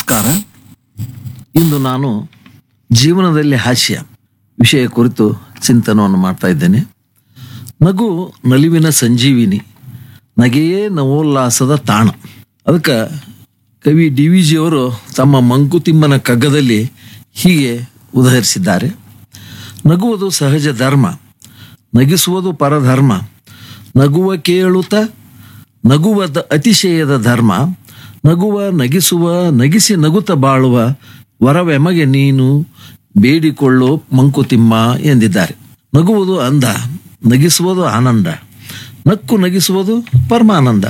ನಮಸ್ಕಾರ ಇಂದು ನಾನು ಜೀವನದಲ್ಲಿ ಹಾಸ್ಯ ವಿಷಯ ಕುರಿತು ಚಿಂತನವನ್ನು ಮಾಡ್ತಾ ಇದ್ದೇನೆ ನಗು ನಲಿವಿನ ಸಂಜೀವಿನಿ ನಗೆಯೇ ನವೋಲ್ಲಾಸದ ತಾಣ ಅದಕ್ಕೆ ಕವಿ ಡಿ ವಿ ಜಿಯವರು ತಮ್ಮ ಮಂಕುತಿಮ್ಮನ ಕಗ್ಗದಲ್ಲಿ ಹೀಗೆ ಉದಹರಿಸಿದ್ದಾರೆ ನಗುವುದು ಸಹಜ ಧರ್ಮ ನಗಿಸುವುದು ಪರಧರ್ಮ ನಗುವ ಕೇಳುತ್ತ ನಗುವದ ಅತಿಶಯದ ಧರ್ಮ ನಗುವ ನಗಿಸುವ ನಗಿಸಿ ನಗುತ್ತ ಬಾಳುವ ವರವೆಮಗೆ ನೀನು ಬೇಡಿಕೊಳ್ಳೋ ಮಂಕುತಿಮ್ಮ ಎಂದಿದ್ದಾರೆ ನಗುವುದು ಅಂದ ನಗಿಸುವುದು ಆನಂದ ನಕ್ಕು ನಗಿಸುವುದು ಪರಮಾನಂದ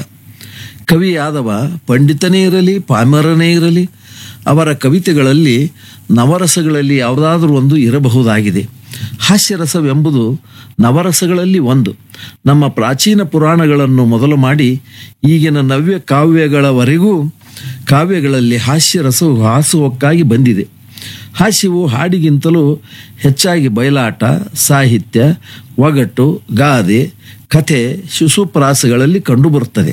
ಕವಿಯಾದವ ಪಂಡಿತನೇ ಇರಲಿ ಪಾಮರನೇ ಇರಲಿ ಅವರ ಕವಿತೆಗಳಲ್ಲಿ ನವರಸಗಳಲ್ಲಿ ಯಾವುದಾದ್ರೂ ಒಂದು ಇರಬಹುದಾಗಿದೆ ಹಾಸ್ಯರಸವೆಂಬುದು ನವರಸಗಳಲ್ಲಿ ಒಂದು ನಮ್ಮ ಪ್ರಾಚೀನ ಪುರಾಣಗಳನ್ನು ಮೊದಲು ಮಾಡಿ ಈಗಿನ ನವ್ಯ ಕಾವ್ಯಗಳವರೆಗೂ ಕಾವ್ಯಗಳಲ್ಲಿ ಹಾಸ್ಯರಸವು ಹಾಸುವಕ್ಕಾಗಿ ಬಂದಿದೆ ಹಾಸ್ಯವು ಹಾಡಿಗಿಂತಲೂ ಹೆಚ್ಚಾಗಿ ಬಯಲಾಟ ಸಾಹಿತ್ಯ ಒಗಟು ಗಾದೆ ಕಥೆ ಶಿಶುಪ್ರಾಸಗಳಲ್ಲಿ ಕಂಡುಬರುತ್ತದೆ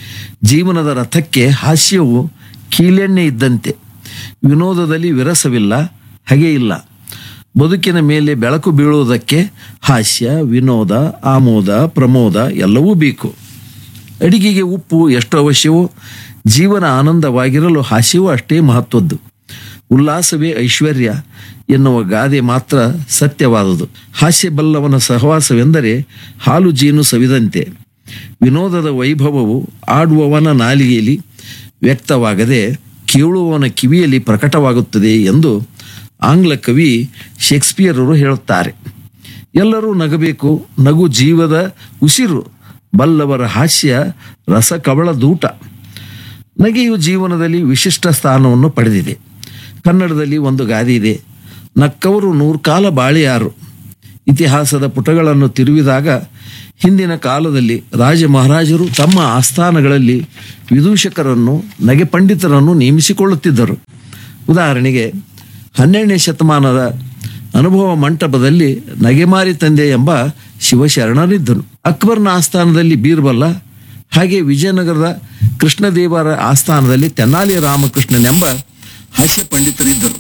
ಜೀವನದ ರಥಕ್ಕೆ ಹಾಸ್ಯವು ಕೀಲೆಣ್ಣೆ ಇದ್ದಂತೆ ವಿನೋದದಲ್ಲಿ ವಿರಸವಿಲ್ಲ ಹಾಗೆ ಇಲ್ಲ ಬದುಕಿನ ಮೇಲೆ ಬೆಳಕು ಬೀಳುವುದಕ್ಕೆ ಹಾಸ್ಯ ವಿನೋದ ಆಮೋದ ಪ್ರಮೋದ ಎಲ್ಲವೂ ಬೇಕು ಅಡಿಗೆಗೆ ಉಪ್ಪು ಎಷ್ಟು ಅವಶ್ಯವೋ ಜೀವನ ಆನಂದವಾಗಿರಲು ಹಾಸ್ಯವೂ ಅಷ್ಟೇ ಮಹತ್ವದ್ದು ಉಲ್ಲಾಸವೇ ಐಶ್ವರ್ಯ ಎನ್ನುವ ಗಾದೆ ಮಾತ್ರ ಸತ್ಯವಾದುದು ಹಾಸ್ಯ ಬಲ್ಲವನ ಸಹವಾಸವೆಂದರೆ ಹಾಲು ಜೀನು ಸವಿದಂತೆ ವಿನೋದದ ವೈಭವವು ಆಡುವವನ ನಾಲಿಗೆಯಲ್ಲಿ ವ್ಯಕ್ತವಾಗದೆ ಕೇಳುವವನ ಕಿವಿಯಲ್ಲಿ ಪ್ರಕಟವಾಗುತ್ತದೆ ಎಂದು ಆಂಗ್ಲ ಕವಿ ಶೇಕ್ಸ್ಪಿಯರರು ಹೇಳುತ್ತಾರೆ ಎಲ್ಲರೂ ನಗಬೇಕು ನಗು ಜೀವದ ಉಸಿರು ಬಲ್ಲವರ ಹಾಸ್ಯ ರಸ ಕವಳ ದೂಟ ನಗೆಯು ಜೀವನದಲ್ಲಿ ವಿಶಿಷ್ಟ ಸ್ಥಾನವನ್ನು ಪಡೆದಿದೆ ಕನ್ನಡದಲ್ಲಿ ಒಂದು ಗಾದೆ ಇದೆ ನಕ್ಕವರು ನೂರ್ಕಾಲ ಬಾಳೆಯಾರು ಇತಿಹಾಸದ ಪುಟಗಳನ್ನು ತಿರುವಿದಾಗ ಹಿಂದಿನ ಕಾಲದಲ್ಲಿ ರಾಜ ಮಹಾರಾಜರು ತಮ್ಮ ಆಸ್ಥಾನಗಳಲ್ಲಿ ವಿದೂಷಕರನ್ನು ನಗೆ ಪಂಡಿತರನ್ನು ನೇಮಿಸಿಕೊಳ್ಳುತ್ತಿದ್ದರು ಉದಾಹರಣೆಗೆ ಹನ್ನೆರಡನೇ ಶತಮಾನದ ಅನುಭವ ಮಂಟಪದಲ್ಲಿ ನಗೆಮಾರಿ ತಂದೆ ಎಂಬ ಶಿವಶರಣರಿದ್ದರು ಅಕ್ಬರ್ನ ಆಸ್ಥಾನದಲ್ಲಿ ಬೀರ್ಬಲ್ಲ ಹಾಗೆ ವಿಜಯನಗರದ ಕೃಷ್ಣದೇವರ ಆಸ್ಥಾನದಲ್ಲಿ ತೆನ್ನಾಲಿ ರಾಮಕೃಷ್ಣನೆಂಬ ಹಾಸ್ಯ ಪಂಡಿತರಿದ್ದರು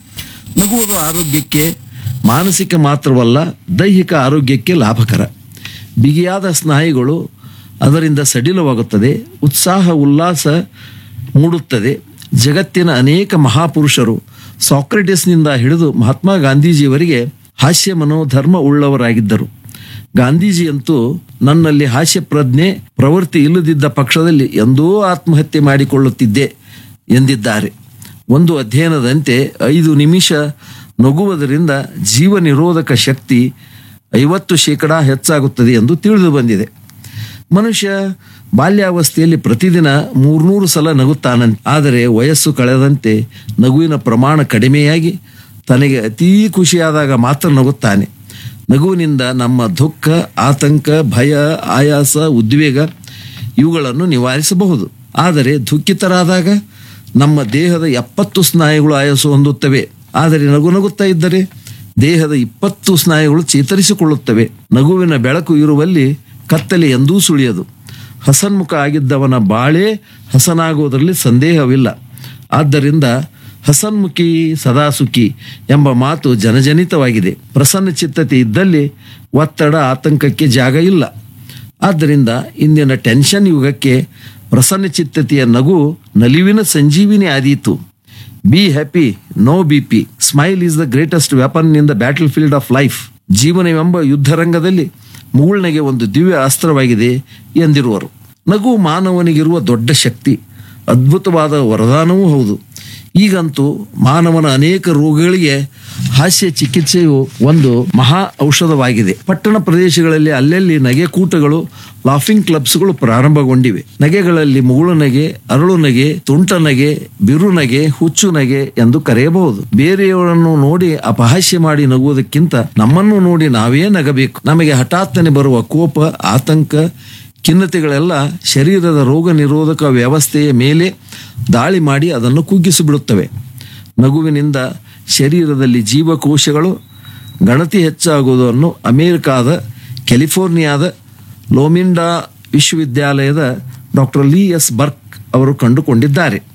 ನಗುವುದು ಆರೋಗ್ಯಕ್ಕೆ ಮಾನಸಿಕ ಮಾತ್ರವಲ್ಲ ದೈಹಿಕ ಆರೋಗ್ಯಕ್ಕೆ ಲಾಭಕರ ಬಿಗಿಯಾದ ಸ್ನಾಯುಗಳು ಅದರಿಂದ ಸಡಿಲವಾಗುತ್ತದೆ ಉತ್ಸಾಹ ಉಲ್ಲಾಸ ಮೂಡುತ್ತದೆ ಜಗತ್ತಿನ ಅನೇಕ ಮಹಾಪುರುಷರು ಸಾಕ್ರೆಟಿಸ್ನಿಂದ ಹಿಡಿದು ಮಹಾತ್ಮ ಗಾಂಧೀಜಿಯವರಿಗೆ ಹಾಸ್ಯ ಮನೋಧರ್ಮ ಉಳ್ಳವರಾಗಿದ್ದರು ಗಾಂಧೀಜಿಯಂತೂ ನನ್ನಲ್ಲಿ ಹಾಸ್ಯ ಪ್ರಜ್ಞೆ ಪ್ರವೃತ್ತಿ ಇಲ್ಲದಿದ್ದ ಪಕ್ಷದಲ್ಲಿ ಎಂದೋ ಆತ್ಮಹತ್ಯೆ ಮಾಡಿಕೊಳ್ಳುತ್ತಿದ್ದೆ ಎಂದಿದ್ದಾರೆ ಒಂದು ಅಧ್ಯಯನದಂತೆ ಐದು ನಿಮಿಷ ನಗುವುದರಿಂದ ಜೀವ ನಿರೋಧಕ ಶಕ್ತಿ ಐವತ್ತು ಶೇಕಡ ಹೆಚ್ಚಾಗುತ್ತದೆ ಎಂದು ತಿಳಿದು ಬಂದಿದೆ ಮನುಷ್ಯ ಬಾಲ್ಯಾವಸ್ಥೆಯಲ್ಲಿ ಪ್ರತಿದಿನ ಮೂರ್ನೂರು ಸಲ ನಗುತ್ತಾನಂತೆ ಆದರೆ ವಯಸ್ಸು ಕಳೆದಂತೆ ನಗುವಿನ ಪ್ರಮಾಣ ಕಡಿಮೆಯಾಗಿ ತನಗೆ ಅತೀ ಖುಷಿಯಾದಾಗ ಮಾತ್ರ ನಗುತ್ತಾನೆ ನಗುವಿನಿಂದ ನಮ್ಮ ದುಃಖ ಆತಂಕ ಭಯ ಆಯಾಸ ಉದ್ವೇಗ ಇವುಗಳನ್ನು ನಿವಾರಿಸಬಹುದು ಆದರೆ ದುಃಖಿತರಾದಾಗ ನಮ್ಮ ದೇಹದ ಎಪ್ಪತ್ತು ಸ್ನಾಯುಗಳು ಆಯಾಸ ಹೊಂದುತ್ತವೆ ಆದರೆ ನಗು ನಗುತ್ತಾ ಇದ್ದರೆ ದೇಹದ ಇಪ್ಪತ್ತು ಸ್ನಾಯುಗಳು ಚೇತರಿಸಿಕೊಳ್ಳುತ್ತವೆ ನಗುವಿನ ಬೆಳಕು ಇರುವಲ್ಲಿ ಕತ್ತಲೆ ಎಂದೂ ಸುಳಿಯದು ಹಸನ್ಮುಖ ಆಗಿದ್ದವನ ಬಾಳೇ ಹಸನಾಗುವುದರಲ್ಲಿ ಸಂದೇಹವಿಲ್ಲ ಆದ್ದರಿಂದ ಹಸನ್ಮುಖಿ ಸದಾ ಸುಖಿ ಎಂಬ ಮಾತು ಜನಜನಿತವಾಗಿದೆ ಪ್ರಸನ್ನ ಚಿತ್ತತೆ ಇದ್ದಲ್ಲಿ ಒತ್ತಡ ಆತಂಕಕ್ಕೆ ಜಾಗ ಇಲ್ಲ ಆದ್ದರಿಂದ ಇಂದಿನ ಟೆನ್ಷನ್ ಯುಗಕ್ಕೆ ಪ್ರಸನ್ನ ಚಿತ್ತತೆಯ ನಗು ನಲಿವಿನ ಸಂಜೀವಿನಿ ಆದೀತು be happy no B P smile is the greatest weapon in the battlefield of life ಜೀವನವೆಂಬ ಯುದ್ಧರಂಗದಲ್ಲಿ ಮುಗುಳ್ನೆಗೆ ಒಂದು ದಿವ್ಯ ಅಸ್ತ್ರವಾಗಿದೆ ಎಂದಿರುವರು ನಗು ಮಾನವನಿಗಿರುವ ದೊಡ್ಡ ಶಕ್ತಿ ಅದ್ಭುತವಾದ ವರದಾನವೂ ಹೌದು ಈಗಂತೂ ಮಾನವನ ಅನೇಕ ರೋಗಗಳಿಗೆ ಹಾಸ್ಯ ಚಿಕಿತ್ಸೆಯು ಒಂದು ಮಹಾ ಔಷಧವಾಗಿದೆ ಪಟ್ಟಣ ಪ್ರದೇಶಗಳಲ್ಲಿ ಅಲ್ಲಲ್ಲಿ ನಗೆಕೂಟಗಳು ಲಾಫಿಂಗ್ ಕ್ಲಬ್ಸ್ಗಳು ಪ್ರಾರಂಭಗೊಂಡಿವೆ ನಗೆಗಳಲ್ಲಿ ಮುಗುಳು ನಗೆ ಅರಳು ನಗೆ ತುಂಟ ನಗೆ ಬಿರು ನಗೆ ಹುಚ್ಚು ನಗೆ ಎಂದು ಕರೆಯಬಹುದು ಬೇರೆಯವರನ್ನು ನೋಡಿ ಅಪಹಾಸ್ಯ ಮಾಡಿ ನಗುವುದಕ್ಕಿಂತ ನಮ್ಮನ್ನು ನೋಡಿ ನಾವೇ ನಗಬೇಕು ನಮಗೆ ಹಠಾತ್ತನೆ ಬರುವ ಕೋಪ ಆತಂಕ ಖಿನ್ನತೆಗಳೆಲ್ಲ ಶರೀರದ ರೋಗ ನಿರೋಧಕ ವ್ಯವಸ್ಥೆಯ ಮೇಲೆ ದಾಳಿ ಮಾಡಿ ಅದನ್ನು ಕುಗ್ಗಿಸಿಬಿಡುತ್ತವೆ ನಗುವಿನಿಂದ ಶರೀರದಲ್ಲಿ ಜೀವಕೋಶಗಳು ಗಣತಿ ಹೆಚ್ಚಾಗುವುದನ್ನು ಅಮೆರಿಕಾದ ಕ್ಯಾಲಿಫೋರ್ನಿಯಾದ ಲೋಮಿಂಡಾ ವಿಶ್ವವಿದ್ಯಾಲಯದ ಡಾಕ್ಟರ್ ಲಿ ಎಸ್ ಬರ್ಕ್ ಅವರು ಕಂಡುಕೊಂಡಿದ್ದಾರೆ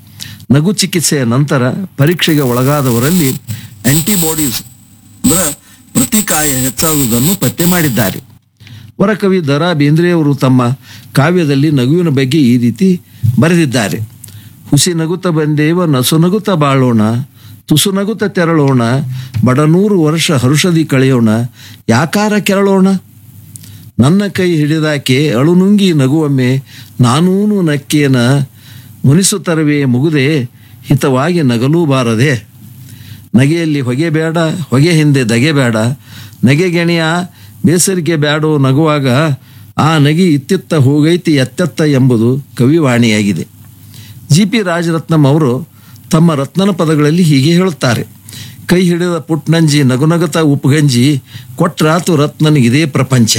ನಗು ಚಿಕಿತ್ಸೆಯ ನಂತರ ಪರೀಕ್ಷೆಗೆ ಒಳಗಾದವರಲ್ಲಿ ಆಂಟಿಬಾಡೀಸ್ ಅಂದ್ರೆ ಪ್ರತಿಕಾಯ ಹೆಚ್ಚಾಗುವುದನ್ನು ಪತ್ತೆ ಮಾಡಿದ್ದಾರೆ ವರಕವಿ ದ ರಾ ಬೇಂದ್ರೆಯವರು ತಮ್ಮ ಕಾವ್ಯದಲ್ಲಿ ನಗುವಿನ ಬಗ್ಗೆ ಈ ರೀತಿ ಬರೆದಿದ್ದಾರೆ ಹುಸಿ ನಗುತ್ತ ಬಂದೇವ ನಸು ನಗುತ್ತ ಬಾಳೋಣ ತುಸು ನಗುತ್ತ ತೆರಳೋಣ ಬಡನೂರು ವರ್ಷ ಹರುಷದಿ ಕಳೆಯೋಣ ಯಾಕಾರ ಕೆರಳೋಣ ನನ್ನ ಕೈ ಹಿಡಿದಾಕೆ ಅಳುನುಂಗಿ ನಗುವೊಮ್ಮೆ ನಾನೂನು ನಕ್ಕೇನ ಮುನಿಸುತ್ತರವೇ ಮುಗುದೆ ಹಿತವಾಗಿ ನಗಲೂ ಬಾರದೆ ನಗೆಯಲ್ಲಿ ಹೊಗೆ ಬೇಡ ಹೊಗೆ ಹಿಂದೆ ದಗೆ ಬೇಡ ನಗೆಗೆಣೆಯ ಬೇಸರಿಕೆ ಬ್ಯಾಡೋ ನಗುವಾಗ ಆ ನಗಿ ಇತ್ತಿತ್ತ ಹೋಗೈತಿ ಎತ್ತೆತ್ತ ಎಂಬುದು ಕವಿವಾಣಿಯಾಗಿದೆ ಜಿ ಪಿ ರಾಜರತ್ನಂ ಅವರು ತಮ್ಮ ರತ್ನನ ಪದಗಳಲ್ಲಿ ಹೀಗೆ ಹೇಳುತ್ತಾರೆ ಕೈ ಹಿಡಿದ ಪುಟ್ನಂಜಿ ನಗುನಗುತ ಉಪಗಂಜಿ ಕೊಟ್ರಾತು ರತ್ನನಿಗಿದೇ ಪ್ರಪಂಚ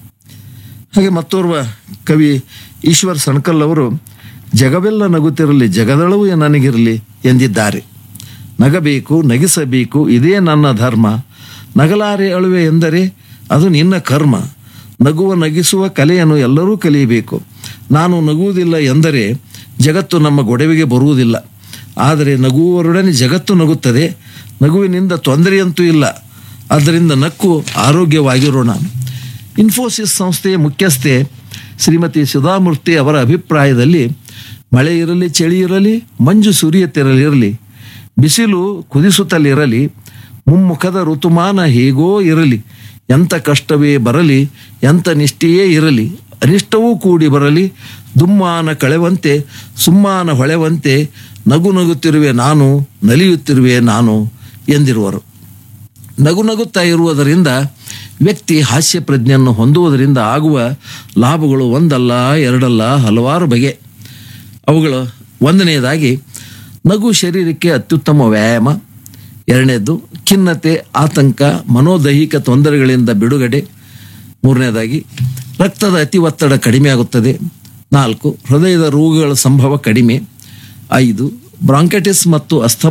ಹಾಗೆ ಮತ್ತೋರ್ವ ಕವಿ ಈಶ್ವರ್ ಸಣ್ಕಲ್ ಅವರು ಜಗವೆಲ್ಲ ನಗುತ್ತಿರಲಿ ಜಗದಳವು ನನಗಿರಲಿ ಎಂದಿದ್ದಾರೆ ನಗಬೇಕು ನಗಿಸಬೇಕು ಇದೇ ನನ್ನ ಧರ್ಮ ನಗಲಾರೆ ಅಳುವೆ ಎಂದರೆ ಅದು ನಿನ್ನ ಕರ್ಮ ನಗುವ ನಗಿಸುವ ಕಲೆಯನ್ನು ಎಲ್ಲರೂ ಕಲಿಯಬೇಕು ನಾನು ನಗುವುದಿಲ್ಲ ಎಂದರೆ ಜಗತ್ತು ನಮ್ಮ ಗೊಡವೆಗೆ ಬರುವುದಿಲ್ಲ ಆದರೆ ನಗುವವರೊಡನೆ ಜಗತ್ತು ನಗುತ್ತದೆ ನಗುವಿನಿಂದ ತೊಂದರೆಯಂತೂ ಇಲ್ಲ ಆದ್ದರಿಂದ ನಕ್ಕು ಆರೋಗ್ಯವಾಗಿರೋಣ ಇನ್ಫೋಸಿಸ್ ಸಂಸ್ಥೆಯ ಮುಖ್ಯಸ್ಥೆ ಶ್ರೀಮತಿ ಸುಧಾಮೂರ್ತಿ ಅವರ ಅಭಿಪ್ರಾಯದಲ್ಲಿ ಮಳೆ ಇರಲಿ ಚಳಿ ಇರಲಿ ಮಂಜು ಸುರಿಯುತ್ತಿರಲಿರಲಿ ಬಿಸಿಲು ಕುದಿಸುತ್ತಲಿರಲಿ ಮುಮ್ಮುಖದ ಋತುಮಾನ ಹೇಗೋ ಇರಲಿ ಎಂಥ ಕಷ್ಟವೇ ಬರಲಿ ಎಂಥ ನಿಷ್ಠೆಯೇ ಇರಲಿ ಅನಿಷ್ಟವೂ ಕೂಡಿ ಬರಲಿ ದುಮ್ಮಾನ ಕಳೆವಂತೆ ಸುಮ್ಮಾನ ಹೊಳೆವಂತೆ ನಗು ನಗುತ್ತಿರುವೆ ನಾನು ನಲಿಯುತ್ತಿರುವೆ ನಾನು ಎಂದಿರುವರು ನಗು ನಗುತ್ತಾ ಇರುವುದರಿಂದ ವ್ಯಕ್ತಿ ಹಾಸ್ಯ ಪ್ರಜ್ಞೆಯನ್ನು ಹೊಂದುವುದರಿಂದ ಆಗುವ ಲಾಭಗಳು ಒಂದಲ್ಲ ಎರಡಲ್ಲ ಹಲವಾರು ಬಗೆ ಅವುಗಳು ಒಂದನೆಯದಾಗಿ ನಗು ಶರೀರಕ್ಕೆ ಅತ್ಯುತ್ತಮ ವ್ಯಾಯಾಮ ಎರಡನೇದು ಖಿನ್ನತೆ ಆತಂಕ ಮನೋದೈಹಿಕ ತೊಂದರೆಗಳಿಂದ ಬಿಡುಗಡೆ ಮೂರನೇದಾಗಿ ರಕ್ತದ ಅತಿ ಒತ್ತಡ ಕಡಿಮೆಯಾಗುತ್ತದೆ ನಾಲ್ಕು ಹೃದಯದ ರೋಗಗಳ ಸಂಭವ ಕಡಿಮೆ ಐದು ಬ್ರಾಂಕೈಟಿಸ್ ಮತ್ತು ಅಸ್ತಮ